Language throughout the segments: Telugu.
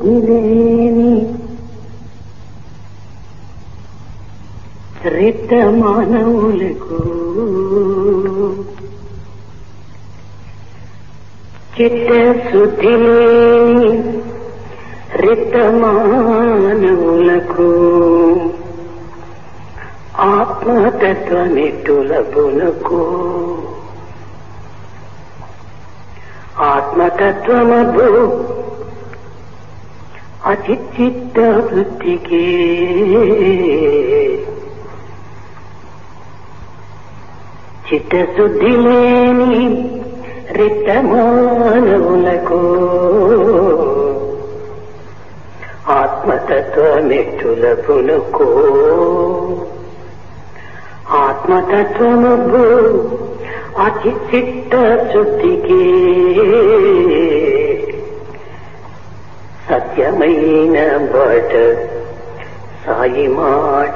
శుద్ధిలేని రిత మానవులకు చిత్త శుద్ధిలేని రిత మానవులకు ఆత్మతత్వమిట్టులబునకు ఆత్మతత్వమబు అచిచ్చిత్త వృత్తికి చిత్తశుద్ధి లేని రిత మానవులకు ఆత్మతత్వమెట్టులపునకు ఆత్మతత్వమబ్బు అతి చిత్త శుద్ధికి సత్యమైన బట సాయి మాట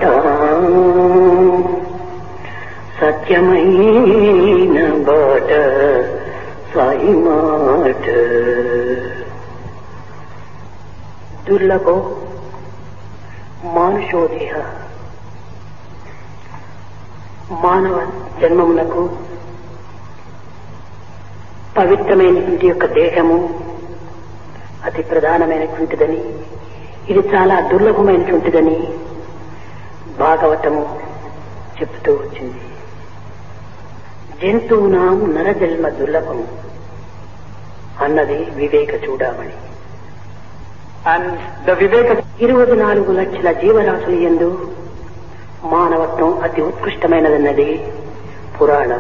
సత్యమైన బాట సాయి మాట దుర్లభో మానుషోదేహ మానవ జన్మములకు పవిత్రమైనటువంటి యొక్క దేహము అతి ప్రధానమైనటువంటిదని ఇది చాలా దుర్లభమైనటువంటిదని భాగవతము చెప్తూ వచ్చింది జంతువునాం నరజన్మ దుర్లభం అన్నది వివేక చూడమని And the Viveka ఇరవై నాలుగు లక్షల జీవరాశులు ఎందు మానవత్వం అతి ఉత్కృష్టమైనదన్నది పురాణం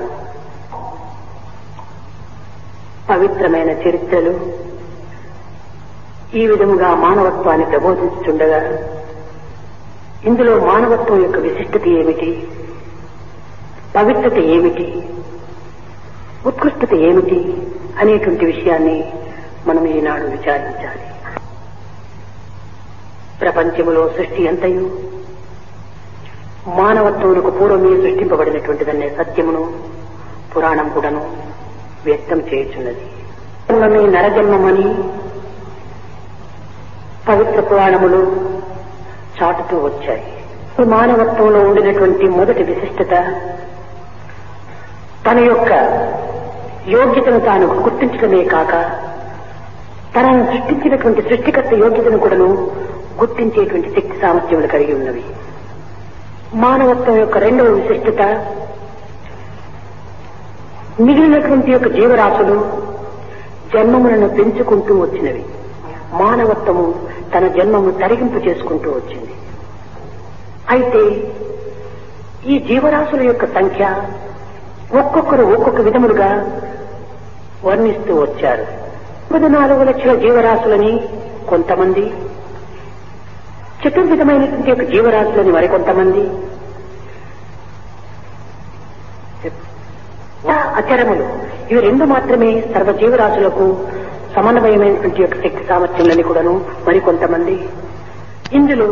పవిత్రమైన చరిత్రలు ఈ విధముగా మానవత్వాన్ని ప్రబోధించుండగా ఇందులో మానవత్వం యొక్క విశిష్టత ఏమిటి పవిత్రత ఏమిటి ఉత్కృష్టత ఏమిటి అనేటువంటి విషయాన్ని మనం ఈనాడు విచారించాలి ప్రపంచములో సృష్టి అంతయు మానవత్వమునకు పూర్వమే సృష్టింపబడినటువంటిదనే సత్యమును పురాణం కూడాను వ్యక్తం చేయుచున్నది పూర్వమే నరజన్మమని పవిత్ర పురాణములు చాటుతూ వచ్చాయి ఈ మానవత్వంలో ఉండినటువంటి మొదటి విశిష్టత తన యొక్క యోగ్యతను తాను గుర్తించడమే కాక తనను సృష్టించినటువంటి సృష్టికర్త యోగ్యతను కూడాను గుర్తించేటువంటి శక్తి సామర్థ్యములు కలిగి ఉన్నవి మానవత్వం యొక్క రెండవ విశిష్టత మిగిలినటువంటి యొక్క జీవరాశులు జన్మములను పెంచుకుంటూ వచ్చినవి మానవత్వము తన జన్మము తరిగింపు చేసుకుంటూ వచ్చింది అయితే ఈ జీవరాశుల యొక్క సంఖ్య ఒక్కొక్కరు ఒక్కొక్క విధములుగా వర్ణిస్తూ వచ్చారు పద్నాలుగు లక్షల జీవరాశులని కొంతమంది చతుర్విధమైనటువంటి యొక్క జీవరాశులని మరికొంతమంది అచరములు ఇవి రెండు మాత్రమే సర్వ జీవరాశులకు సమన్వయమైనటువంటి యొక్క శక్తి సామర్థ్యములని కూడాను మరికొంతమంది ఇందులో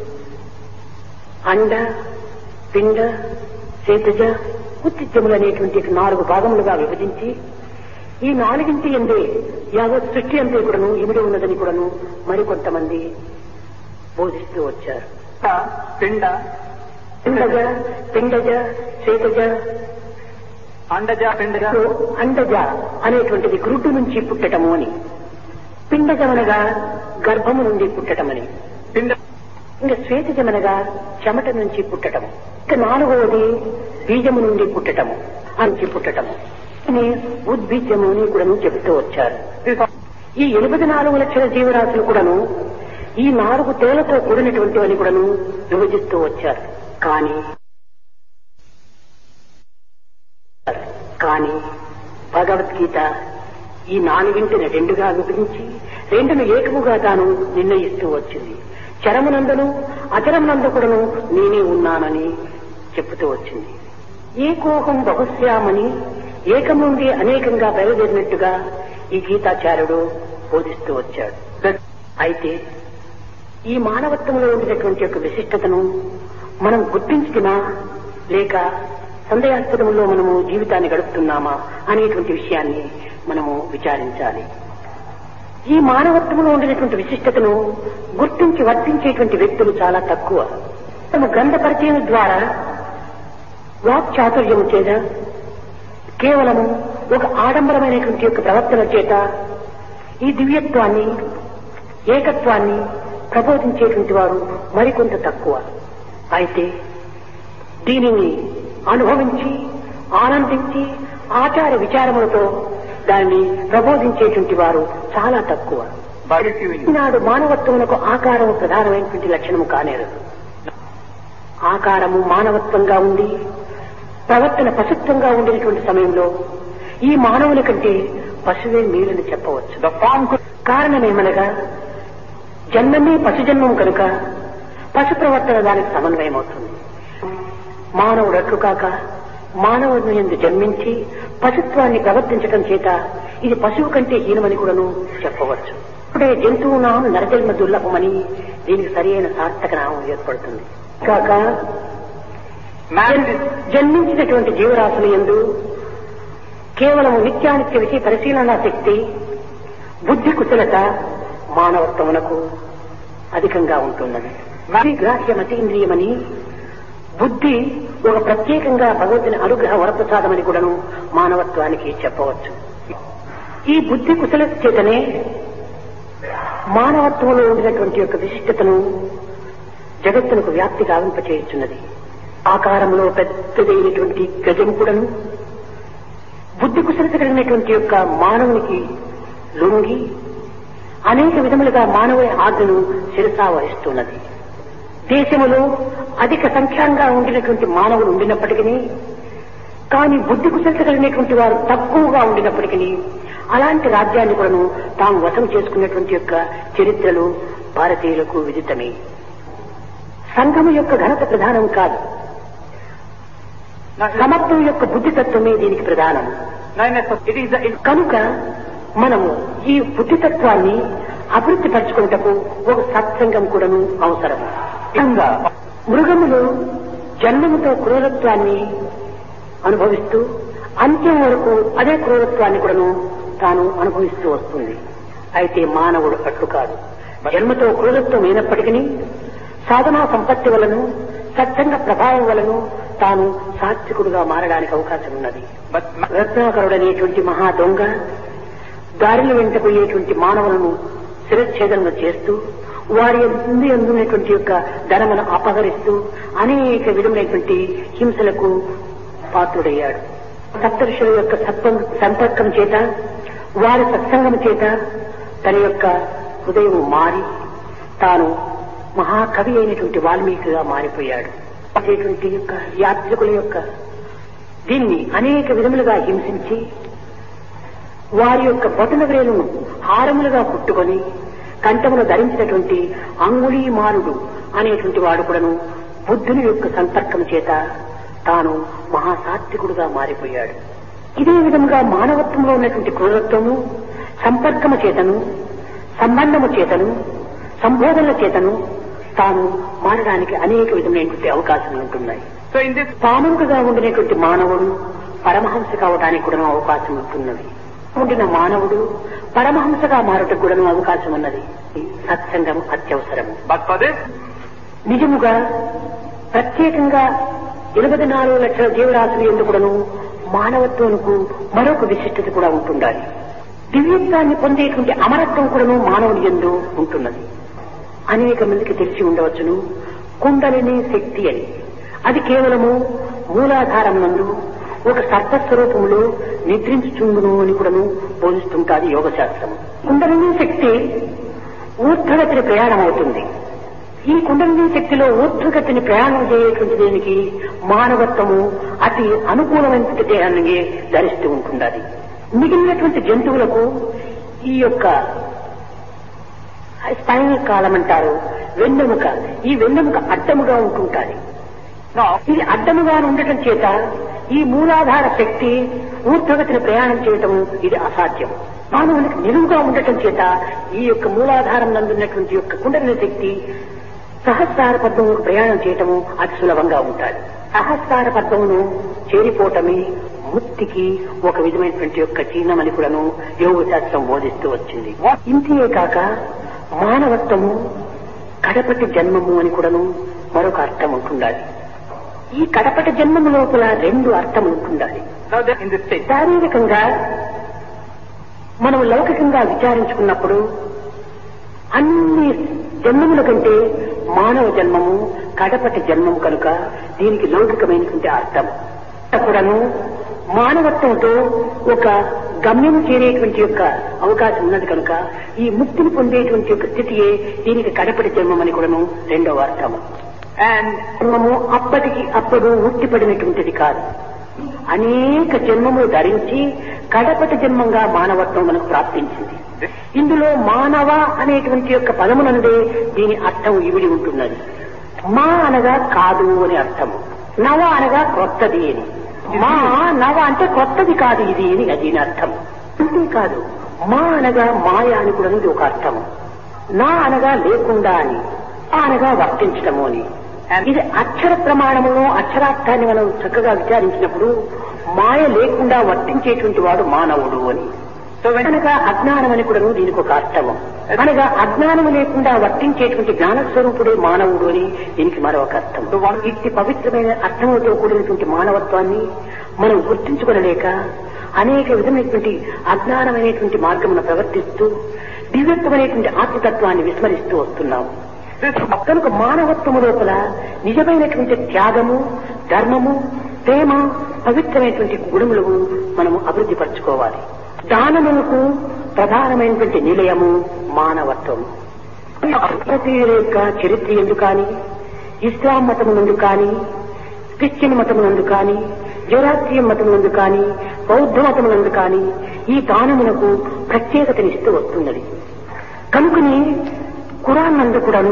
అండ పిండ చేతజ ఉత్తిత్యములు అనేటువంటి నాలుగు భాగములుగా విభజించి ఈ నాలుగింటి ఎందే యావత్ సృష్టి అంతే కూడాను ఇమిడి ఉన్నదని కూడాను మరికొంతమంది బోధిస్తూ వచ్చారు పిండ పిండజ పిండజ చేతజ అండజ పిండజ అండజ అనేటువంటిది గ్రుడ్డు నుంచి పుట్టటము అని పిండజమనగా గర్భము నుండి పుట్టటమని పిండ ఇంకా శ్వేతజమనగా చెమట నుంచి పుట్టటము ఇక నాలుగవది బీజము నుండి పుట్టటము నుంచి పుట్టటము అని ఉద్బీజము అని కూడాను చెబుతూ వచ్చారు ఈ ఎనిమిది నాలుగు లక్షల జీవరాశులు కూడాను ఈ నాలుగు తేలతో కూడినటువంటివని కూడాను విభజిస్తూ వచ్చారు కానీ కానీ భగవద్గీత ఈ నాలుగింటిని రెండుగా విభజించి రెండును ఏకముగా తాను నిర్ణయిస్తూ వచ్చింది చరమునందును అచరమునందు కూడాను నేనే ఉన్నానని చెప్పుతూ వచ్చింది ఏకోహం బహుశ్యామని ఏకం నుండి అనేకంగా బయలుదేరినట్టుగా ఈ గీతాచార్యుడు బోధిస్తూ వచ్చాడు అయితే ఈ మానవత్వంలో ఉండినటువంటి యొక్క విశిష్టతను మనం గుర్తించుతున్నా లేక సందేహాస్పదంలో మనము జీవితాన్ని గడుపుతున్నామా అనేటువంటి విషయాన్ని మనము విచారించాలి ఈ మానవత్వంలో ఉండినటువంటి విశిష్టతను గుర్తించి వర్తించేటువంటి వ్యక్తులు చాలా తక్కువ తమ గ్రంథ పరిచయం ద్వారా వాక్ చాతుర్యము చేత కేవలము ఒక ఆడంబరమైనటువంటి యొక్క ప్రవర్తన చేత ఈ దివ్యత్వాన్ని ఏకత్వాన్ని ప్రబోధించేటువంటి వారు మరికొంత తక్కువ అయితే దీనిని అనుభవించి ఆనందించి ఆచార విచారములతో దాన్ని ప్రబోధించేటువంటి వారు చాలా తక్కువ Very few in ఈనాడు మానవత్వమునకు ఆకారము ప్రధానమైనటువంటి లక్షణము కానేరదు ఆకారము మానవత్వంగా ఉండి ప్రవర్తన పశుత్వంగా ఉండేటువంటి సమయంలో ఈ మానవుని కంటే పశువే మేలని చెప్పవచ్చు The form could కారణమేమనగా జన్మమే పశుజన్మం కనుక పశు ప్రవర్తన దానికి సమన్వయమవుతుంది మానవుడు అట్లు కాక మానవుని ఎందు జన్మించి పశుత్వాన్ని ప్రవర్తించడం చేత ఇది పశువు కంటే హీనమని కూడాను చెప్పవచ్చు ఇప్పుడే జంతువు నామం నరజన్మ దుర్లభమని దీనికి సరైన సార్థక నామం ఏర్పడుతుంది కాక man జన్- is జన్మించినటువంటి జీవరాశులు ఎందు కేవలం నిత్యానిత్య విషయ పరిశీలన శక్తి బుద్ధి కుశలత మానవత్వమునకు అధికంగా ఉంటున్నది మరి గ్రాహ్యమతీంద్రియమని బుద్ధి ఒక ప్రత్యేకంగా భగవద్ని అనుగ్రహ వరప్రసాదమని కూడాను మానవత్వానికి చెప్పవచ్చు ఈ బుద్ధి కుశలత చేతనే మానవత్వంలో ఉండినటువంటి యొక్క విశిష్టతను జగత్తునకు వ్యాప్తి గావింపచేయుచున్నది ఆకారంలో పెద్దదైనటువంటి గజం కూడాను బుద్ధి కుశలత కలిగినటువంటి యొక్క మానవునికి లొంగి అనేక విధములుగా మానవుని ఆజ్ఞను శిరసా వహిస్తున్నది దేశములో అధిక సంఖ్యాంగా ఉండినటువంటి మానవులు ఉండినప్పటికీ కానీ బుద్ధి కుశలత కలిగినటువంటి వారు తక్కువగా ఉండినప్పటికీ అలాంటి రాజ్యాన్ని కూడాను తాము వశం చేసుకున్నటువంటి యొక్క చరిత్రలు భారతీయులకు విదితమే సంఘము యొక్క ఘనత ప్రధానం కాదు no, సమత్వం యొక్క బుద్ధితత్వమే దీనికి ప్రధానం no, no, it is the కనుక మనము ఈ బుద్ధితత్వాన్ని అభివృద్ధి పరచుకున్నటకు ఒక సత్సంగం కూడాను అవసరం Inga. మృగములు జన్మముతో క్రూరత్వాన్ని అనుభవిస్తూ అంత్యం వరకు అదే క్రూరత్వాన్ని కూడాను తాను అనుభవిస్తూ వస్తుంది అయితే మానవుడు అట్లు కాదు జన్మతో క్రూరత్వం అయినప్పటికీ సాధనా సంపత్తి వలను సత్సంగ ప్రభావం వలను తాను సాత్వికుడుగా మారడానికి అవకాశం ఉన్నది But ma- రత్నాకరుడనేటువంటి మహా దొంగ దారిని వెంట పోయేటువంటి మానవులను శిరచ్ఛేదనలు చేస్తూ వారి ఎందు ఎందున్నటువంటి యొక్క ధనమును అపహరిస్తూ అనేక విధములైనటువంటి హింసలకు పాత్రుడయ్యాడు సప్తఋషుల యొక్క సత్వం సంపర్కం చేత వారి సత్సంగం చేత తన యొక్క హృదయం మారి తాను మహాకవి అయినటువంటి వాల్మీకిగా మారిపోయాడు అటువంటి యొక్క యాత్రికుల యొక్క దీన్ని అనేక విధములుగా హింసించి వారి యొక్క బొటన వ్రేలును హారములుగా కుట్టుకొని కంఠమును ధరించినటువంటి అంగుళీమాలుడు అనేటువంటి వాడు కూడాను బుద్ధుని యొక్క సంపర్కం చేత తాను మహాసాత్వికుడుగా మారిపోయాడు ఇదే విధముగా మానవత్వంలో ఉన్నటువంటి క్రూరత్వము సంపర్కము చేతను సంబంధము చేతను సంబోధనల చేతను తాను మారడానికి అనేక విధమైనటువంటి అవకాశాలు ఉంటున్నాయి so in this పాముగా ఉండినటువంటి మానవుడు పరమహంస కావడానికి కూడా అవకాశం ఉంటున్నది ఉండిన మానవుడు పరమహంసగా మారుటకు కూడా అవకాశం ఉన్నది సత్సంగం అత్యవసరము but for this నిజముగా ప్రత్యేకంగా ఎనభై నాలుగు లక్షల జీవరాశులు ఎందుకుడను మానవత్వంకు మరొక విశిష్టత కూడా ఉంటుండాలి దివ్యత్వాన్ని పొందేటువంటి అమరత్వం కూడాను మానవుని ఎందు ఉంటున్నది అనేక మందికి తెలిసి ఉండవచ్చును కుండలిని శక్తి అని అది కేవలము మూలాధారం నందు ఒక సర్పస్వరూపంలో నిద్రించుచుండును అని కూడాను బోధిస్తుంటాది యోగ శాస్త్రం కుండలిని శక్తి ఊర్ధ్వగతిని ప్రయాణం అవుతుంది ఈ కుండలిని శక్తిలో ఊర్ధ్వగతిని ప్రయాణం చేయటువంటి దీనికి మానవత్వము అతి అనుకూలమైన దేహాన్ని ధరిస్తూ ఉంటుండాలి మిగిలినటువంటి జంతువులకు ఈ యొక్క స్పైనల్ కాలం అంటారు వెన్నెముక ఈ వెన్నెముక అడ్డముగా ఉంటుంటాది now ఇది అడ్డముగా ఉండటం చేత ఈ మూలాధార శక్తి ఊర్ధ్వగతిని ప్రయాణం చేయటం ఇది అసాధ్యం మానవునికి నిలువుగా ఉండటం చేత ఈ యొక్క మూలాధారం నందున్నటువంటి యొక్క కుండలిని శక్తి సహస్రార పద్మముకు ప్రయాణం చేయటము అతి సులభంగా ఉంటాడు సహస్రార పద్మమును చేరిపోవటమే ముక్తికి ఒక విధమైనటువంటి యొక్క చిహ్నమని కూడాను యోగ శాస్త్రం బోధిస్తూ వచ్చింది ఇంతే కాక మానవత్వము కడపటి జన్మము అని కూడాను మరొక అర్థం ఉంటుండాలి ఈ కడపటి జన్మము లోపల రెండు అర్థములు ఉంటుండాలి Now then, in this stage, శారీరకంగా మనం లౌకికంగా విచారించుకున్నప్పుడు అన్ని జన్మముల కంటే మానవ జన్మము కడపటి జన్మము కనుక దీనికి లౌకికమైనటువంటి అర్థం కూడాను మానవత్వంతో ఒక గమ్యం చేరేటువంటి యొక్క అవకాశం ఉన్నది కనుక ఈ ముక్తిని పొందేటువంటి యొక్క స్థితియే దీనికి కడపటి జన్మం అని కూడాను రెండవ అర్థము and జన్మము అప్పటికి అప్పుడు ఉట్టిపడినటువంటిది కాదు అనేక జన్మములు ధరించి కడపటి జన్మంగా మానవత్వం మనకు ప్రాప్తించింది ఇందులో మానవ అనేటువంటి యొక్క పదమునందే దీని అర్థం ఇవిడి ఉంటున్నది మా అనగా కాదు అని అర్థము నవ అనగా కొత్తది అని మా నవ అంటే కొత్తది కాదు ఇది అని దీని అర్థం అంతేకాదు మా అనగా మాయ అని కూడా ఇది ఒక అర్థము నా అనగా లేకుండా అని ఆ అనగా వర్తించటము అని ఇది అక్షర ప్రమాణమును అక్షరార్థాన్ని మనం చక్కగా విచారించినప్పుడు మాయ లేకుండా వర్తించేటువంటి వాడు మానవుడు అని so when అనగా అజ్ఞానం అని కూడా దీనికి ఒక అర్థము అనగా అజ్ఞానము లేకుండా వర్తించేటువంటి జ్ఞానస్వరూపుడే మానవుడు అని దీనికి మరొక అర్థం ఇట్టి పవిత్రమైన అర్థములతో కూడినటువంటి మానవత్వాన్ని మనం గుర్తించుకొనలేక అనేక విధమైనటువంటి అజ్ఞానమైనటువంటి మార్గమును ప్రవర్తిస్తూ దివ్యత్వమైనటువంటి ఆత్మతత్వాన్ని విస్మరిస్తూ వస్తున్నాము కనుక మానవత్వము లోపల నిజమైనటువంటి త్యాగము ధర్మము ప్రేమ పవిత్రమైనటువంటి గుణములు మనము అభివృద్ధి పరచుకోవాలి దానములకు ప్రధానమైనటువంటి నిలయము మానవత్వం భారతీయుల యొక్క చరిత్ర ఎందు కానీ ఇస్లాం మతం నుండి కానీ క్రిస్టియన్ మతం నందు కానీ జౌరాత్రియం మతం నందు కానీ బౌద్ధ మతం నందు కానీ ఈ దానమునకు ప్రత్యేకతనిస్తూ వస్తున్నది కనుకని ఖురాన్ నందు కూడాను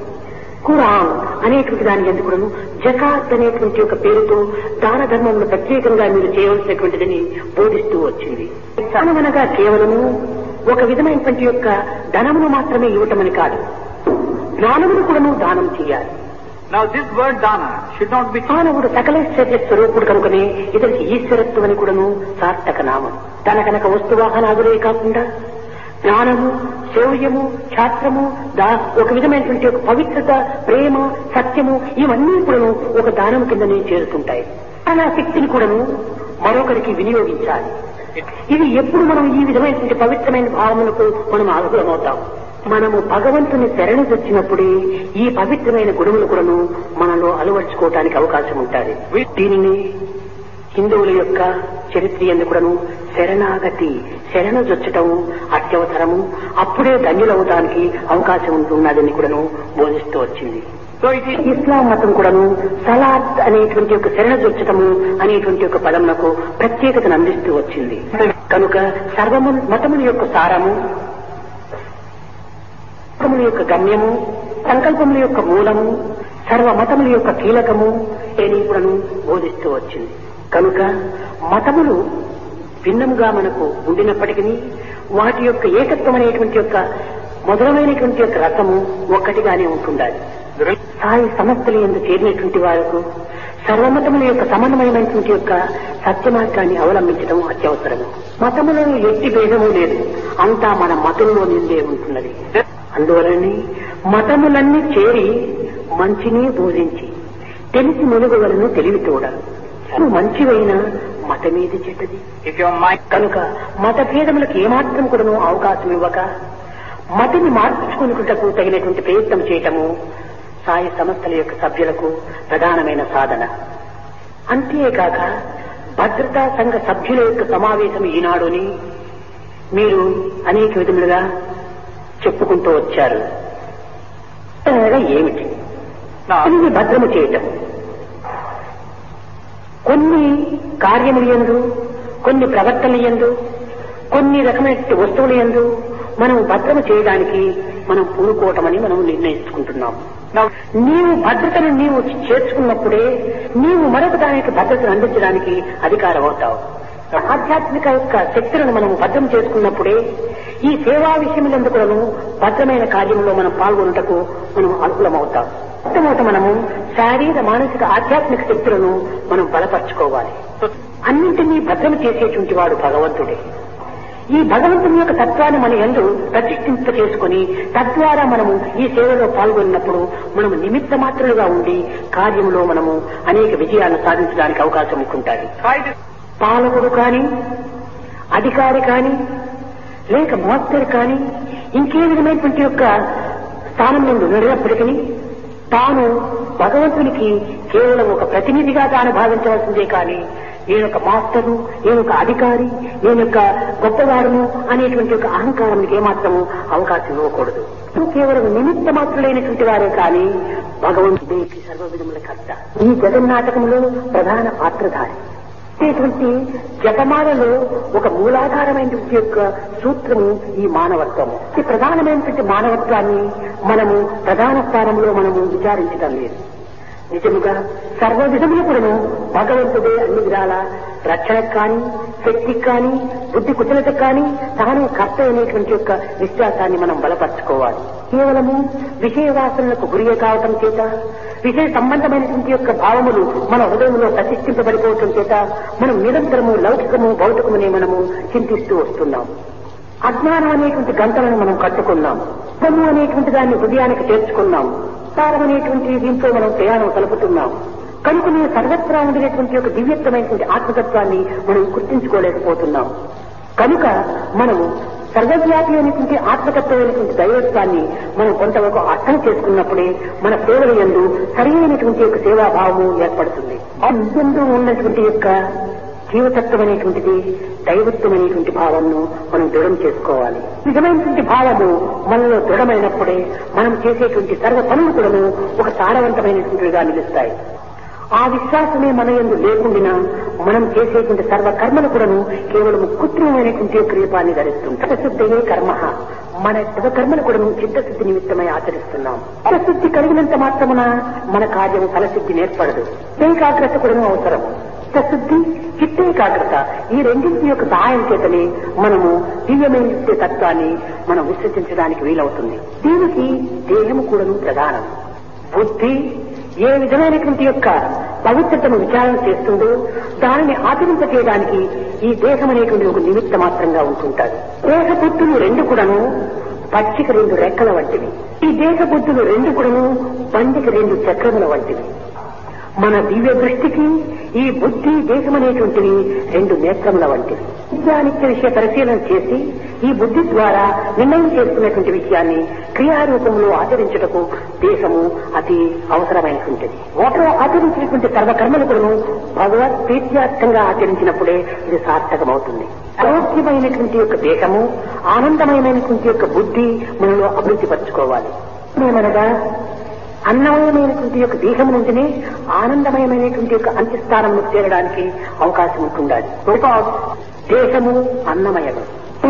ఖురాన్ అనేటువంటి దాని ఎందు కూడాను జకాత్ అనేటువంటి ఒక పేరుతో దాన ధర్మములు ప్రత్యేకంగా మీరు చేయవలసినటువంటిదని బోధిస్తూ వచ్చింది దానమనగా కేవలము ఒక విధమైనటువంటి యొక్క ధనమును మాత్రమే ఇవ్వటమని కాదు జ్ఞానమును కూడాను దానం చేయాలి now this word dana should not be మానవుడు సకలేశ్వర్య స్వరూపుడు కనుకనే ఇతనికి ఈశ్వరత్వం అని కూడాను సార్థక నామం తన కనుక వస్తువాహనాదులే కాకుండా జ్ఞానము శౌర్యము ఛాత్రము దా ఒక విధమైనటువంటి ఒక పవిత్రత ప్రేమ సత్యము ఇవన్నీ కూడాను ఒక దానం కిందనే చేరుతుంటాయి అలా శక్తిని కూడాను మరొకరికి వినియోగించాలి ఇది ఎప్పుడు మనం ఈ విధమైనటువంటి పవిత్రమైన భావములకు మనం అనుకూలమవుతాం మనము భగవంతుని శరణు తెచ్చినప్పుడే ఈ పవిత్రమైన గుణములు కూడాను మనలో అలవర్చుకోవటానికి అవకాశం ఉంటుంది దీనిని హిందువుల యొక్క చరిత్ర ఎందుకుడను శరణాగతి శరణు జొచ్చటం అత్యవసరము అప్పుడే ధన్యులవటానికి అవకాశం ఉంటున్నదని కూడాను బోధిస్తూ వచ్చింది so it is ఇస్లాం మతం కూడాను సలాద్ అనేటువంటి ఒక శరణజొచ్చటము అనేటువంటి ఒక పదమునకు ప్రత్యేకతను అందిస్తూ వచ్చింది కనుక సర్వము మతముల యొక్క సారము మతముల యొక్క గమ్యము సంకల్పముల యొక్క మూలము సర్వ మతముల యొక్క కీలకము అని కూడాను బోధిస్తూ వచ్చింది కనుక మతములు భిన్నముగా మనకు ఉండినప్పటికీ వాటి యొక్క ఏకత్వం అనేటువంటి యొక్క మొదలమైనటువంటి యొక్క రసము ఒక్కటిగానే ఉంటుండాలి సాయి సమస్యలు ఎందు చేరినటువంటి వారికి సర్వమతముల యొక్క సమన్వయమైనటువంటి యొక్క సత్య మార్గాన్ని అవలంబించడం అత్యవసరము మతములో ఎట్టి భేదము లేదు అంతా మన మతంలో నిండే ఉంటున్నది అందువలనే మతములన్నీ చేరి మంచిని బోధించి తెలిసి మెలుగవలను తెలివి తోడాలి నువ్వు మంచివైనా మతమేది చెడ్డది if your mind కనుక మత భేదములకు ఏమాత్రం కూడాను అవకాశం ఇవ్వక మతిని మార్చుకున్నటకు తగినటువంటి ప్రయత్నం చేయటము సాయి సంస్థల యొక్క సభ్యులకు ప్రధానమైన సాధన అంతేకాక భద్రతా సంఘ సభ్యుల యొక్క సమావేశం ఈనాడుని మీరు అనేక విధములుగా చెప్పుకుంటూ వచ్చారు అనగా ఏమిటి now అన్ని భద్రము చేయటం కొన్ని కార్యములు ఎందు కొన్ని ప్రవర్తనలు ఎందు కొన్ని రకమైన వస్తువులు ఎందు మనం భద్రము చేయడానికి మనం పూనుకోవటమని మనం నిర్ణయించుకుంటున్నాం now నీవు భద్రతను నీవు చేర్చుకున్నప్పుడే నీవు మరొక దానికి భద్రతను అందించడానికి అధికారం అవుతావు ఆధ్యాత్మిక యొక్క శక్తులను మనం భద్రం చేసుకున్నప్పుడే ఈ సేవా విషయములందు కూడాను భద్రమైన కార్యంలో మనం పాల్గొనుటకు మనం అనుకూలమవుతాం మొట్టమొదట మనము శారీర మానసిక ఆధ్యాత్మిక శక్తులను మనం బలపరచుకోవాలి So, అన్నింటినీ భద్రం చేసేటువంటి వాడు భగవంతుడే ఈ భగవంతుని యొక్క తత్వాన్ని మన ఎందు ప్రతిష్ఠింప చేసుకుని తద్వారా మనము ఈ సేవలో పాల్గొన్నప్పుడు మనము నిమిత్త మాత్రులుగా ఉండి కార్యంలో మనము అనేక విజయాలను సాధించడానికి అవకాశం ఉంటుంది try this. పాలకుడు కాని అధికారి కాని లేక మోస్తరు కాని ఇంకే విధమైనటువంటి యొక్క స్థానం నుండి ఉన్నప్పటికీ తాను భగవంతునికి కేవలం ఒక ప్రతినిధిగా తాను భావించవలసిందే కానీ నేను ఒక మాస్టరు నేను ఒక అధికారి నేను ఒక గొప్పవాడును అనేటువంటి ఒక అహంకారానికి ఏమాత్రము అవకాశం ఇవ్వకూడదు కేవలం నిమిత్త మాత్రులైనటువంటి వారే కానీ భగవంతుడికి సర్వ విధముల కర్త ఈ జగన్నాటకంలో ప్రధాన పాత్రధారి అనేటువంటి జపమాలలో ఒక మూలాధారమైనటువంటి యొక్క సూత్రము ఈ మానవత్వము ఈ ప్రధానమైనటువంటి మానవత్వాన్ని మనము ప్రధాన స్థానంలో మనము విచారించడం లేదు నిజముగా సర్వ విధములు కూడాను భగవంతుడే అన్ని విధాల రక్షణకు కానీ శక్తికి కానీ బుద్ధి కుశలతకు కానీ తాను కర్త అనేటువంటి యొక్క విశ్వాసాన్ని మనం బలపరచుకోవాలి కేవలము విషయ వాసనలకు గురి కావటం చేత విషయ సంబంధమైనటువంటి యొక్క భావములు మన హృదయంలో ప్రతిష్ఠింపబడిపోవటం చేత మనం నిరంతరము లౌకికము భౌతికమునే మనము చింతిస్తూ వస్తున్నాం అజ్ఞానం అనేటువంటి గంటలను మనం కట్టుకున్నాం తము అనేటువంటి దాన్ని హృదయానికి చేర్చుకున్నాం సారం అనేటువంటి దీంతో మనం ప్రయాణం కలుపుతున్నాం కనుక నేను సర్వత్రా ఉండినటువంటి ఒక దివ్యత్వమైనటువంటి ఆత్మతత్వాన్ని మనం గుర్తించుకోలేకపోతున్నాం కనుక మనము సర్వవ్యాపి అనేటువంటి ఆత్మతత్వమైనటువంటి దైవత్వాన్ని మనం కొంతవరకు అర్థం చేసుకున్నప్పుడే మన సేవల ఎందు సరైనటువంటి యొక్క సేవాభావము ఏర్పడుతుంది ఎందు ఉన్నటువంటి యొక్క జీవతత్వం అనేటువంటిది దైవత్వం అనేటువంటి భావంను మనం దృఢం చేసుకోవాలి నిజమైనటువంటి భావము మనలో దృఢమైనప్పుడే మనం చేసేటువంటి సర్వ పనులు కూడాను ఒక సారవంతమైనటువంటివిగా నిలుస్తాయి ఆ విశ్వాసమే మన ఎందు లేకుండా మనం చేసేటువంటి సర్వ కర్మలు కూడాను కేవలం కృత్రిమైనటువంటి క్రియపాన్ని ధరిస్తుంది చిత్తశుద్ధయే కర్మ మన సర్వ కర్మలు కూడాను చిత్తశుద్ధి నిమిత్తమై ఆచరిస్తున్నాం చిత్తశుద్ధి కలిగినంత మాత్రమున మన కార్యము ఫలసిద్ధి నేర్పడదు ఏకాగ్రత కూడాను అవసరం చిత్తశుద్ధి చిత్తేకాగ్రత ఈ రెండింటి యొక్క సహాయం చేతనే మనము దివ్యమైన తత్వాన్ని మనం విశ్వసించడానికి వీలవుతుంది దీనికి దేహము కూడాను ప్రధానం బుద్ధి ఏ విధమైనటువంటి యొక్క పవిత్రతను విచారణ చేస్తుందో దానిని ఆచరింప చేయడానికి ఈ దేహం అనేటువంటి ఒక నిమిత్త మాత్రంగా ఉంటుంటారు దేహ బుద్ధులు రెండు కూడాను పచ్చిక రెండు రెక్కల వంటివి ఈ దేహ బుద్ధులు రెండు కూడాను బండికి రెండు చక్రముల వంటివి మన దివ్య దృష్టికి ఈ బుద్ధి దేశం అనేటువంటివి రెండు నేత్రముల వంటివి నిత్యానిత్య విషయ పరిశీలన చేసి ఈ బుద్ధి ద్వారా నిర్ణయం చేసుకున్నటువంటి విషయాన్ని క్రియారూపంలో ఆచరించుటకు దేశము అతి అవసరమైనటువంటిది వాటిలో ఆచరించినటువంటి సర్వకర్మలు కూడా భగవత్ ప్రీత్యార్థంగా ఆచరించినప్పుడే ఇది సార్థకమవుతుంది ఆరోగ్యమైనటువంటి యొక్క దేశము ఆనందమైనటువంటి యొక్క బుద్ధి మనలో అభివృద్ధి పరచుకోవాలి ఏమనగా అన్నమయమైనటువంటి యొక్క దేహం నుంచినే ఆనందమయమైనటువంటి యొక్క అంత్యస్థానంలో చేరడానికి అవకాశం ఉంటుండాలి బికాస్ దేశము అన్నమయము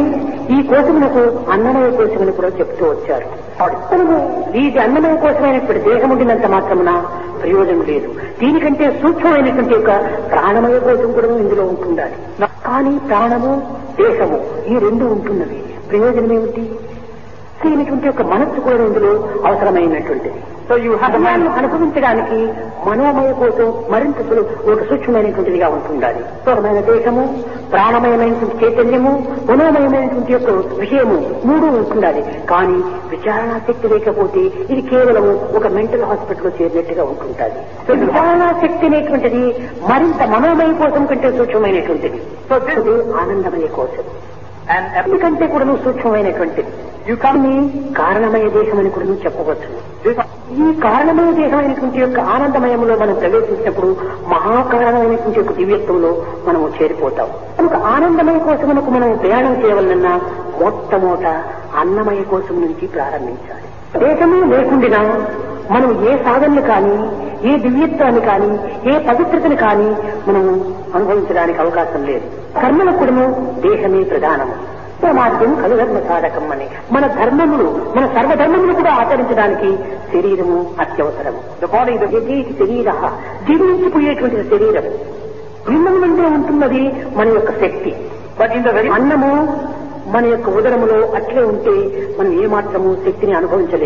ఈ కోశములకు అన్నమయ కోశమని కూడా చెప్తూ వచ్చారు మనము వీటి అన్నమయ కోశమైనటువంటి దేహం ఉండినంత మాత్రమున ప్రయోజనం లేదు దీనికంటే సూక్ష్మమైనటువంటి యొక్క ప్రాణమయ కోశం కూడా ఇందులో ఉంటుండాలి కానీ ప్రాణము దేహము ఈ రెండు ఉంటున్నవి ప్రయోజనం ఏమిటి దీనిటువంటి యొక్క మనస్సు కూడా ఇందులో అవసరమైనటువంటిది So you have the దాన్ని man. అనుభవించడానికి మనోమయ కోసం మరింత సులు- ఒక సూక్ష్మమైనటువంటిదిగా ఉంటుండాలి స్థూలమైన దేశము ప్రాణమయమైనటువంటి చైతన్యము మనోమయమైనటువంటి యొక్క విషయము మూడు ఉంటుండాలి కానీ విచారణ శక్తి లేకపోతే ఇది కేవలము ఒక మెంటల్ హాస్పిటల్లో చేరినట్టుగా ఉంటుంటుంది సో విచారణ శక్తి అనేటువంటిది మరింత మనోమయ కోసం కంటే సూక్ష్మమైనటువంటిది So this ఇది ఆనందమయ కోసం and ఎందుకంటే కూడా సూక్ష్మమైనటువంటిది you come కానీ కారణమయ దేశం అని కూడా నువ్వు చెప్పవచ్చు this ఈ కారణమయ దేశమైనటువంటి యొక్క ఆనందమయంలో మనం ప్రవేశించినప్పుడు మహాకారణమైనటువంటి యొక్క దివ్యత్వంలో మనము చేరిపోతాం కనుక ఆనందమయ కోసమునకు మనం ప్రయాణం చేయవలనన్నా మొట్టమొదట అన్నమయ కోసం నుంచి ప్రారంభించాలి దేశమే లేకుండా మనం ఏ సాధనలు కానీ ఏ దివ్యత్వాన్ని కానీ ఏ పవిత్రతని కానీ మనము అనుభవించడానికి అవకాశం లేదు కర్మలకు కూడాను దేశమే ప్రధానము మార్గం కలుధర్మ సాధకం అని మన ధర్మములు మన సర్వధర్మములు కూడా ఆచరించడానికి శరీరము అత్యవసరము ద బాడీ ద శరీర జీవించిపోయేటువంటి శరీరం భిన్నము నుండి ఉంటున్నది మన యొక్క శక్తి but in the very అన్నము మన యొక్క ఉదరములో అట్లే ఉంటే మనం ఏమాత్రము శక్తిని అనుభవించలేము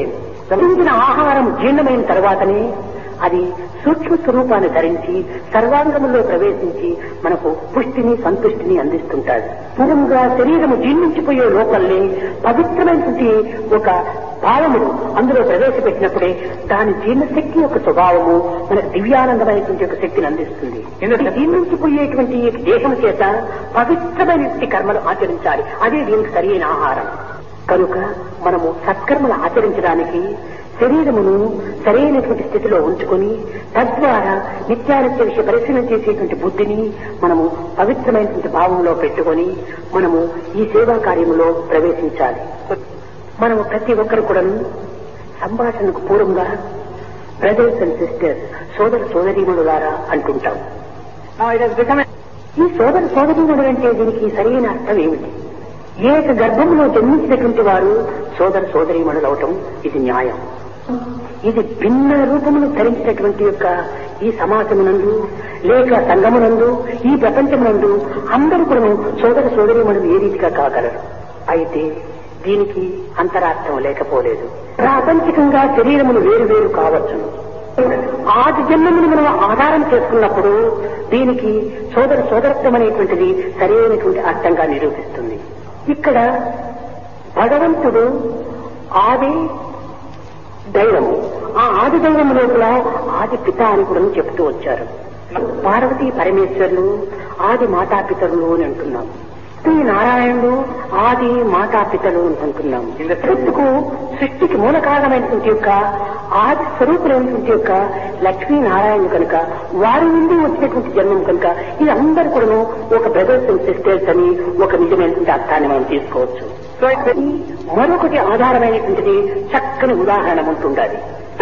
తిరిగిన ఆహారం జీర్ణమైన తర్వాతనే అది సూక్ష్మ స్వరూపాన్ని ధరించి సర్వాంగంలో ప్రవేశించి మనకు పుష్టిని సంతుష్టిని అందిస్తుంటాడు పూర్వంగా శరీరము జీర్ణించిపోయే లోపలనే పవిత్రమైనటువంటి ఒక భావమును అందులో ప్రవేశపెట్టినప్పుడే దాని జీర్ణశక్తి యొక్క స్వభావము మనకు దివ్యానందమైనటువంటి ఒక శక్తిని అందిస్తుంది ఎందుకంటే- జీర్ణించిపోయేటువంటి ఈ దేహం చేత పవిత్రమైనటువంటి కర్మలు ఆచరించాలి అదే దీనికి సరైన ఆహారం కనుక మనము సత్కర్మలు ఆచరించడానికి శరీరమును సరైనటువంటి స్థితిలో ఉంచుకొని తద్వారా నిత్యానిత్య విషయ పరిశీలన చేసేటువంటి బుద్ధిని మనము పవిత్రమైనటువంటి భావంలో పెట్టుకొని మనము ఈ సేవా కార్యములో ప్రవేశించాలి మనము ప్రతి ఒక్కరు కూడా సంభాషణకు పూర్వంగా బ్రదర్స్ అండ్ సిస్టర్స్ సోదర సోదరీమణులారా అంటుంటాం Now it has become a ఈ సోదర సోదరీమణులు అంటే దీనికి సరైన అర్థం ఏమిటి ఏక గర్భంలో జన్మించినటువంటి వారు సోదర సోదరీమణులు అవటం ఇది న్యాయం ఇది భిన్న రూపమును ధరించినటువంటి యొక్క ఈ సమాజమునందు లేక సంఘమునందు ఈ ప్రపంచమునందు అందరూ కూడా సోదర సోదరీమణులు ఏ రీతిగా కాగలరు అయితే దీనికి అంతరార్థం లేకపోలేదు ప్రాపంచికంగా శరీరములు వేరు వేరు కావచ్చును ఆది జన్మమును మనం ఆధారం చేసుకున్నప్పుడు దీనికి సోదర సోదరత్వం అనేటువంటిది సరైనటువంటి అర్థంగా నిరూపిస్తుంది ఇక్కడ భగవంతుడు ఆది దైవము ఆ ఆది దైవం లోపల ఆది పిత అని కూడా చెప్తూ వచ్చారు పార్వతీ పరమేశ్వరులు ఆది మాతాపితరులు అని అంటున్నాం శ్రీ నారాయణుడు ఆది మాతాపితలు అని అంటున్నాం సృష్టికు సృష్టికి మూల కారణమైనటువంటి యొక్క ఆది స్వరూపులైనటువంటి యొక్క లక్ష్మీ నారాయణ కనుక వారి నుండి వచ్చినటువంటి జన్మం కనుక ఇది అందరు కూడాను ఒక బ్రదర్స్ అండ్ సిస్టర్స్ అని ఒక నిజమైనటువంటి అర్థాన్ని మనం తీసుకోవచ్చు so it కానీ మరొకటి ఆధారమైనటువంటిది చక్కని ఉదాహరణ ఉంటుండాలి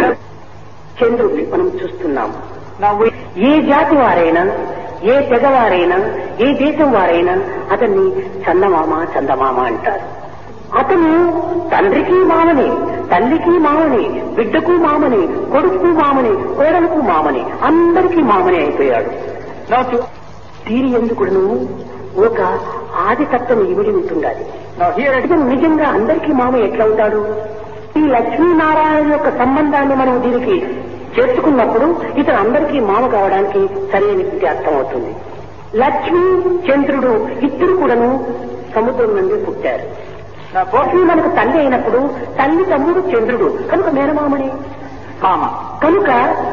చంద్రుడిని మనం చూస్తున్నాం now we ఏ జాతి వారైనా ఏ తెగవారైనా ఏ దేశం వారైనా అతన్ని చందమామ చందమామ అంటారు అతను తండ్రికి మామని తల్లికి మామని బిడ్డకు మామని కొడుకు మామని కోడలకు మామని అందరికీ మామని అయిపోయాడు now to దీని ఎందుకును ఒక ఆదితత్వం ఇమిడి ఉంటుండాలి now here it ఇతను నిజంగా అందరికీ మామ ఎట్లవుతాడు ఈ లక్ష్మీనారాయణ యొక్క సంబంధాన్ని మనం దీనికి చేర్చుకున్నప్పుడు ఇతను అందరికీ మామ కావడానికి సరైనటువంటి అర్థం అవుతుంది లక్ష్మీ చంద్రుడు ఇద్దరు కూడాను సముద్రం నుండి పుట్టారు now both లక్ష్మి మనకు తల్లి అయినప్పుడు తల్లి తమ్ముడు చంద్రుడు కనుక మేనమామని mama కనుక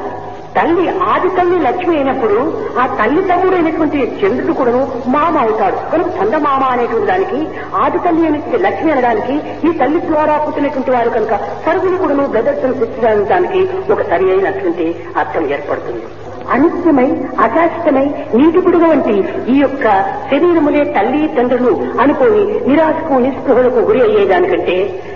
తల్లి ఆది తల్లి లక్ష్మి అయినప్పుడు ఆ తల్లి తమ్ముడు అయినటువంటి చంద్రుడు కూడాను మామ అవుతాడు కనుక చందమామ అనేటువంటి దానికి ఆది తల్లి అనేటువంటి లక్ష్మి అనడానికి ఈ తల్లి ద్వారా పుట్టినటువంటి వారు కనుక సరుగులు కూడాను బ్రదర్శన సృష్టించడానికి ఒక సరి అయినటువంటి అర్థం ఏర్పడుతుంది అనిత్యమై అశాశ్వతమై నీటి పుడుగు వంటి ఈ యొక్క శరీరములే తల్లి తండ్రులు అనుకొని నిరాశకు నిస్పృహలకు గురి అయ్యేదానికంటే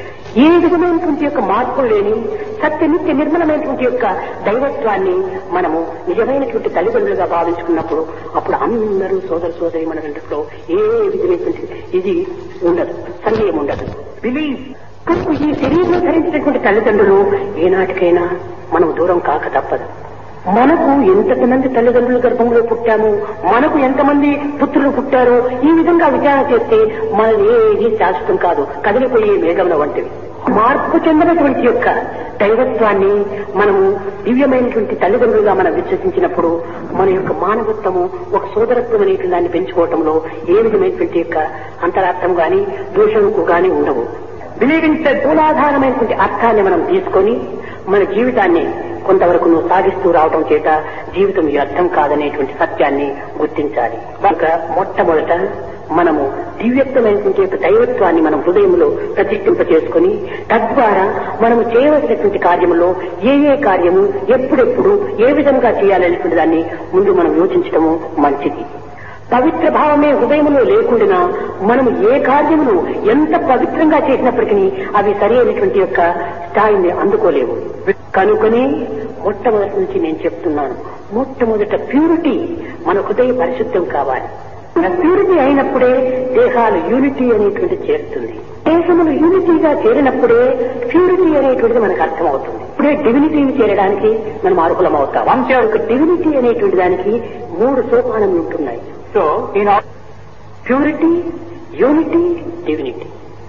ఏ విధమైనటువంటి యొక్క మార్పులు లేని సత్య నిత్య నిర్మలమైనటువంటి యొక్క దైవత్వాన్ని మనము నిజమైనటువంటి తల్లిదండ్రులుగా భావించుకున్నప్పుడు అప్పుడు అందరూ సోదర సోదరి మన రెండులో ఏ విధమైనటువంటి ఇది ఉండదు సందేహం ఉండదు believe కనుక ఈ శరీరంలో ధరించినటువంటి తల్లిదండ్రులు ఏనాటికైనా మనం దూరం కాక తప్పదు మనకు ఎంతమంది తల్లిదండ్రుల గర్భంలో పుట్టాము మనకు ఎంతమంది పుత్రులు పుట్టారో ఈ విధంగా విచారణ చేస్తే మన ఏది శాశ్వతం కాదు కదిలిపోయే మేఘముల వంటివి మార్పు చెందినటువంటి యొక్క దైవత్వాన్ని మనము దివ్యమైనటువంటి తల్లిదండ్రులుగా మనం విశ్వసించినప్పుడు మన యొక్క మానవత్వము ఒక సోదరత్వం అనేటువంటి దాన్ని పెంచుకోవటంలో ఏ విధమైనటువంటి యొక్క అంతరార్థం గాని దోషముకు గాని ఉండవు believing said మూలాధారమైనటువంటి అర్థాన్ని మనం తీసుకొని మన జీవితాన్ని కొంతవరకు నువ్వు సాగిస్తూ రావడం చేత జీవితం వ్యర్థం కాదనేటువంటి సత్యాన్ని గుర్తించాలి కనుక మొట్టమొదట మనము దివ్యత్వమైనటువంటి యొక్క దైవత్వాన్ని మనం హృదయంలో ప్రతిష్ఠింప చేసుకుని తద్వారా మనము చేయవలసినటువంటి కార్యములో ఏ ఏ కార్యము ఎప్పుడెప్పుడు ఏ విధంగా చేయాలనేటువంటి దాన్ని ముందు మనం యోచించడము మంచిది పవిత్ర భావమే హృదయంలో లేకుండా మనము ఏ కార్యమును ఎంత పవిత్రంగా చేసినప్పటికీ అవి సరైనటువంటి యొక్క స్థాయిని అందుకోలేవు కనుకనే మొట్టమొదటి నుంచి నేను చెప్తున్నాను మొట్టమొదట ప్యూరిటీ మన హృదయ పరిశుద్ధం కావాలి ప్యూరిటీ అయినప్పుడే దేహాలు యూనిటీ అనేటువంటి చేరుతుంది దేశములు యూనిటీగా చేరినప్పుడే ప్యూరిటీ అనేటువంటిది మనకు అర్థమవుతుంది ఇప్పుడే డివినిటీని చేరడానికి మనం అర్హులం అవుతాం వంశ డివినిటీ అనేటువంటి దానికి మూడు సోపానములు ఉంటున్నాయి so in all purity unity divinity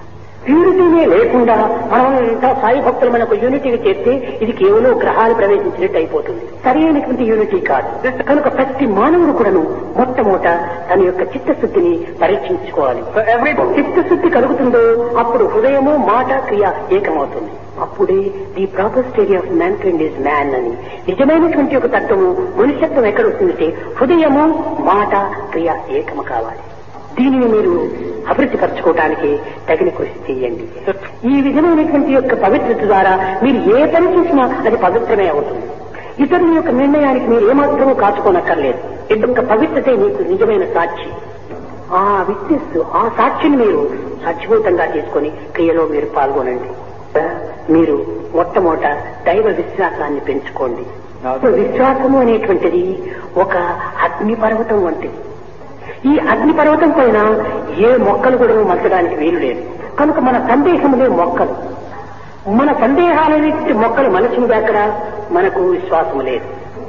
ప్యూరిటీనే లేకుండా మనం ఇంత సాయి భక్తులు మనకు యూనిటీని చేస్తే ఇది కేవలం గ్రహాలు ప్రవేశించినట్టు అయిపోతుంది సరైనటువంటి యూనిటీ కాదు కనుక ప్రతి మానవుడు కూడాను మొట్టమొదట తన యొక్క చిత్తశుద్ధిని పరీక్షించుకోవాలి So every చిత్తశుద్ధి కలుగుతుందో అప్పుడు హృదయము మాట క్రియ ఏకమవుతుంది అప్పుడే the proper stage of mankind is man అని నిజమైనటువంటి ఒక తత్వము మనుష్యత్వం ఎక్కడ వస్తుందంటే హృదయము మాట క్రియ ఏకము కావాలి దీనిని మీరు అభివృద్ధి పరచుకోవడానికి తగిన కృషి చేయండి ఈ విధమైనటువంటి యొక్క పవిత్రత ద్వారా మీరు ఏ పని చేసినా అది పవిత్రమే అవుతుంది ఇతరుల యొక్క నిర్ణయానికి మీరు ఏమాత్రమూ కాచుకోనక్కర్లేదు యొక్క పవిత్రతే మీకు నిజమైన సాక్షి ఆ విట్నెస్ ఆ సాక్షిని మీరు సత్యభూతంగా తీసుకొని క్రియలో మీరు పాల్గొనండి మీరు మొట్టమొదట దైవ విశ్వాసాన్ని పెంచుకోండి విశ్వాసము అనేటువంటిది ఒక అగ్ని పర్వతం వంటిది ఈ అగ్ని పర్వతం పైన ఏ మొక్కలు కూడా మచ్చడానికి వీలు లేదు కనుక మన సందేహములే మొక్కలు మన సందేహాలనేటువంటి మొక్కలు మనసుంది అక్కడ మనకు విశ్వాసం లేదు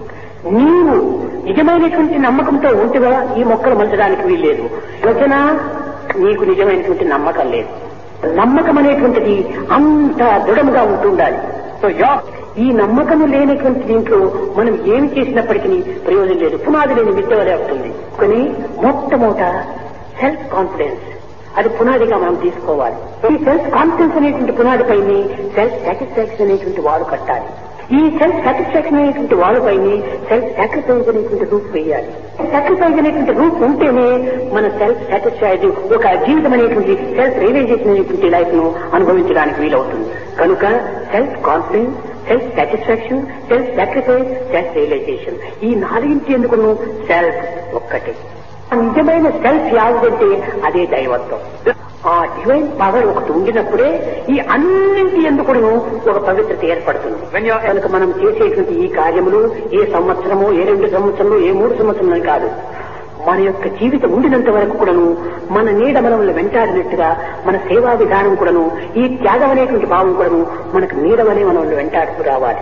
నీవు నిజమైనటువంటి నమ్మకంతో ఉంటుగా ఈ మొక్కలు మలచడానికి వీల్లేదు వచన నీకు నిజమైనటువంటి నమ్మకం లేదు నమ్మకం అనేటువంటిది అంత దృఢంగా ఉంటుండాలి So your ఈ నమ్మకము లేనటువంటి దీంట్లో మనం ఏమి చేసినప్పటికీ ప్రయోజనం లేదు పునాది లేని విద్య వలె అవుతుంది కానీ మొట్టమొదట సెల్ఫ్ కాన్ఫిడెన్స్ అది పునాదిగా మనం తీసుకోవాలి ఈ సెల్ఫ్ కాన్ఫిడెన్స్ అనేటువంటి పునాదిపైని సెల్ఫ్ సాటిస్ఫాక్షన్ అనేటువంటి వాడు కట్టాలి ఈ సెల్ఫ్ సాటిస్ఫాక్షన్ అనేటువంటి వాళ్ళపైన సెల్ఫ్ సాక్రిఫైజ్ అనేటువంటి రూప్ వేయాలి సాక్రిఫైజ్ అనేటువంటి రూప్ ఉంటేనే మన సెల్ఫ్ సాటిస్ఫైడ్ ఒక జీవితం అనేటువంటి సెల్ఫ్ రియలైజేషన్ అనేటువంటి లైఫ్ ను అనుభవించడానికి వీలవుతుంది కనుక self confidence self satisfaction self sacrifice self realisation ఈ నాలుగింటి ఎందుకును సెల్ఫ్ ఒక్కటే నిజమైన సెల్ఫ్ యావుదంటే అదే దైవత్వం ఆ డివైన్ పవర్ ఒకటి ఉండినప్పుడే ఈ అన్నింటి ఎందుకును ఒక పవిత్రత ఏర్పడుతుంది When you are- కనుక మనం చేసేటువంటి ఈ కార్యములు ఏ సంవత్సరము ఏ రెండు సంవత్సరము ఏ మూడు సంవత్సరములు కాదు మన యొక్క జీవితం ఉండినంత వరకు కూడాను మన నీడ మనల్ని వెంటాడినట్టుగా మన సేవా విధానం కూడాను ఈ త్యాగం అనేటువంటి భావం కూడాను మనకు నీడవనే మనల్ని వెంటాడుతూ రావాలి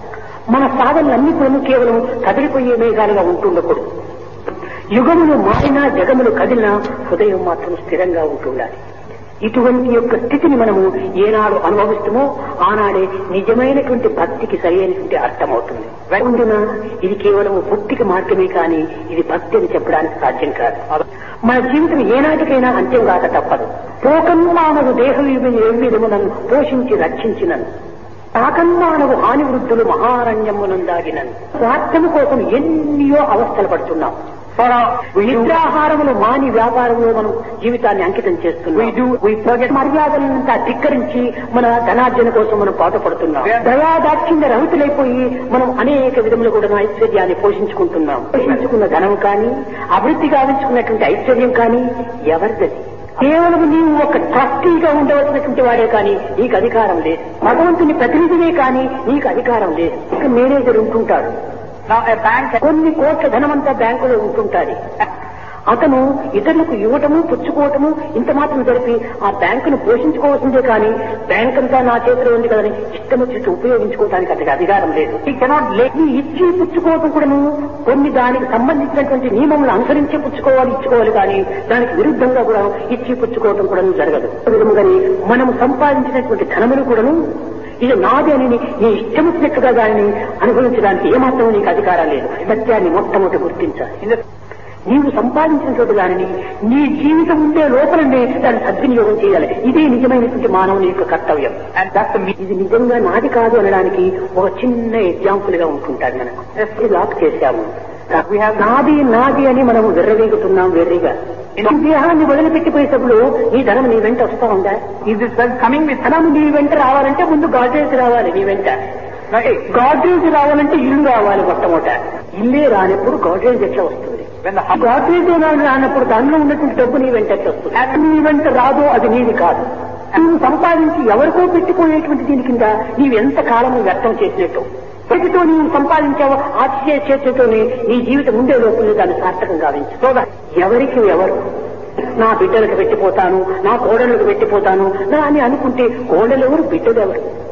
మన సాధనలన్నీ కూడాను కేవలం కదిలిపోయే మేఘాలుగా ఉంటుండకూడదు యుగములు మారినా జగములు కదిలినా హృదయం మాత్రం స్థిరంగా ఉంటుండాలి ఇటువంటి యొక్క స్థితిని మనము ఏనాడు అనుభవిస్తామో ఆనాడే నిజమైనటువంటి భక్తికి సరైనటువంటి అర్థమవుతుంది ఉండిన ఇది కేవలం భక్తికి మార్గమే కానీ ఇది భక్తి అని చెప్పడానికి సాధ్యం కాదు మన జీవితం ఏనాటికైనా అంత్యం కాక తప్పదు పోకన్మానవు దేహ విధములను పోషించి రక్షించినను తాకన్మానవు హాని వృద్ధులు మహారణ్యమునందాగినను స్వార్థము కోసం ఎన్నో అవస్థలు పడుతున్నాం నిద్రాహారములు మాని వ్యాపారంలో మనం జీవితాన్ని అంకితం చేస్తున్నాం మర్యాదలంతా ధిక్కరించి మన ధనార్జన కోసం మనం పాటుపడుతున్నాం దయాదాక్షిణ్య రహితులైపోయి మనం అనేక విధములు కూడా ఐశ్వర్యాన్ని పోషించుకుంటున్నాం పోషించుకున్న ధనం కానీ అభివృద్ధి గావించుకున్నటువంటి ఐశ్వర్యం కానీ ఎవరిది కేవలం నీవు ఒక ట్రస్టీగా ఉండవలసినటువంటి వాడే కానీ నీకు అధికారం లేదు భగవంతుని ప్రతినిధినే కానీ నీకు అధికారం లేదు ఇక మేనేజర్ ఉంటుంటాడు now a bank కొన్ని కోట్ల ధనమంతా బ్యాంకులో ఉంటుంటాది అతను ఇతరులకు ఇవ్వటము పుచ్చుకోవటము ఇంత మాత్రం జరిపి ఆ బ్యాంకును పోషించుకోవాల్సిందే కానీ బ్యాంక్ అంతా నా చేతిలో ఉంది కదని ఇష్టం వచ్చి ఉపయోగించుకోవడానికి అతనికి అధికారం లేదు ఈ కెనాట్ ఈ ఇచ్చి పుచ్చుకోవటం కూడాను కొన్ని దానికి సంబంధించినటువంటి నియమములు అనుసరించి పుచ్చుకోవాలి ఇచ్చుకోవాలి కానీ దానికి విరుద్ధంగా కూడా ఇచ్చి పుచ్చుకోవటం కూడా జరగదు ఈ విధముగానే మనం సంపాదించినటువంటి ధనములు కూడాను ఇది నాది అని నీ- నీ ఇష్టం వచ్చినట్టుగా దానిని అనుభవించడానికి ఏమాత్రం నీకు అధికారం లేదు సత్యాన్ని మొట్టమొదటి గుర్తించాలి in the నీవు సంపాదించినటువంటి దానిని నీ జీవితం ఉండే లోపలనే దాన్ని సద్వినియోగం చేయాలి ఇదే నిజమైనటువంటి మానవుని యొక్క కర్తవ్యం and that's the meaning. ఇది నిజంగా నాది కాదు అనడానికి ఒక చిన్న ఎగ్జాంపుల్ గా ఉంటుంటారు మనకు ఇది లాక్ చేశాము We have నాది నాది అని మనము వెర్రవేగుతున్నాం వెర్రిగా ఈ దేహాన్ని వదిలిపెట్టిపోయేటప్పుడు నీ ధనం నీ వెంట వస్తా ఉందా is this wealth coming with ధనం నీ వెంట రావాలంటే ముందు గాడ్రేజ్ రావాలి నీ వెంట now, hey, గాడ్రేజ్ రావాలంటే ఇల్లు రావాలి మొట్టమొదట ఇల్లే రానప్పుడు గాడ్రేజ్ ఎట్లా వస్తుంది when the house గాడ్రేజ్ రానప్పుడు దానిలో ఉన్నటువంటి డబ్బు నీ వెంట ఎట్లా వస్తుంది అది నీ వెంట రాదో అది నీది కాదు నువ్వు సంపాదించి ఎవరికో పెట్టిపోయేటువంటి దీని కింద నీవు ఎంత కాలము వ్యర్థం చేసినట్టు చేతితో నీవు సంపాదించావో ఆ చే- చేతితోనే నీ జీవితం ఉండే లోపల దాన్ని సార్థకం గావించు చూడ ఎవరికి ఎవరు నా బిడ్డలకు పెట్టిపోతాను నా కోడళ్ళకు పెట్టిపోతాను నా అని అనుకుంటే కోడలు ఎవరు బిడ్డలు ఎవరు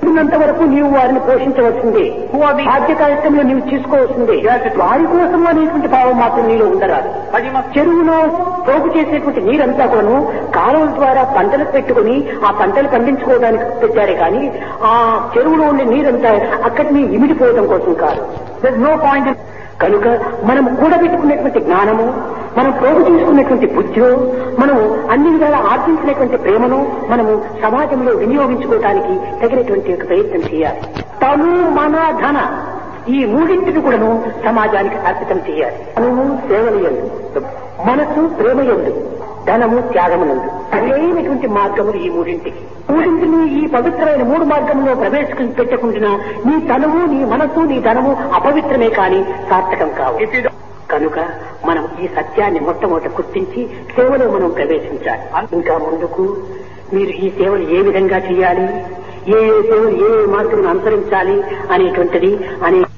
ఉంటున్నంత వరకు నీవు వారిని పోషించవలసిందే Who are the- బాధ్య కార్యక్రమంలో నీవు తీసుకోవాల్సిందే Yes, it- వారి కోసం అనేటువంటి భావం మాత్రం నీలో ఉండరాదు But you must చెరువులో పోగు చేసేటువంటి నీరంతా కూడాను కాలువల ద్వారా పంటలు పెట్టుకుని ఆ పంటలు పండించుకోవడానికి పెట్టారే కానీ ఆ చెరువులో ఉండే నీరంతా అక్కడిని ఇమిడిపోవడం కోసం కాదు There's no point in కనుక మనం కూడబెట్టుకున్నటువంటి జ్ఞానము మనం పోగు చేసుకున్నటువంటి బుద్ధిలో మనము అన్ని విధాలా ఆర్జించినటువంటి ప్రేమను మనము సమాజంలో వినియోగించుకోవడానికి తగినటువంటి ఒక ప్రయత్నం చేయాలి తను మన ధన ఈ మూడింటిని కూడాను సమాజానికి అర్పితం చేయాలి తనువు సేవలయందు మనసు ప్రేమయందు ధనము త్యాగమునందు సరైనటువంటి మార్గములు ఈ మూడింటికి మూడింటిని ఈ పవిత్రమైన మూడు మార్గంలో ప్రవేశించి పెట్టకుండా నీ తనువు నీ మనసు నీ ధనము అపవిత్రమే కాని సార్థకం కావు if you don't, కనుక మనం ఈ సత్యాన్ని మొట్టమొదట గుర్తించి సేవలో మనం ప్రవేశించాలి ఇంకా ముందుకు మీరు ఈ సేవలు ఏ విధంగా చేయాలి ఏ ఏ సేవలు ఏ ఏ మార్గం అనుసరించాలి అనేటువంటిది అనే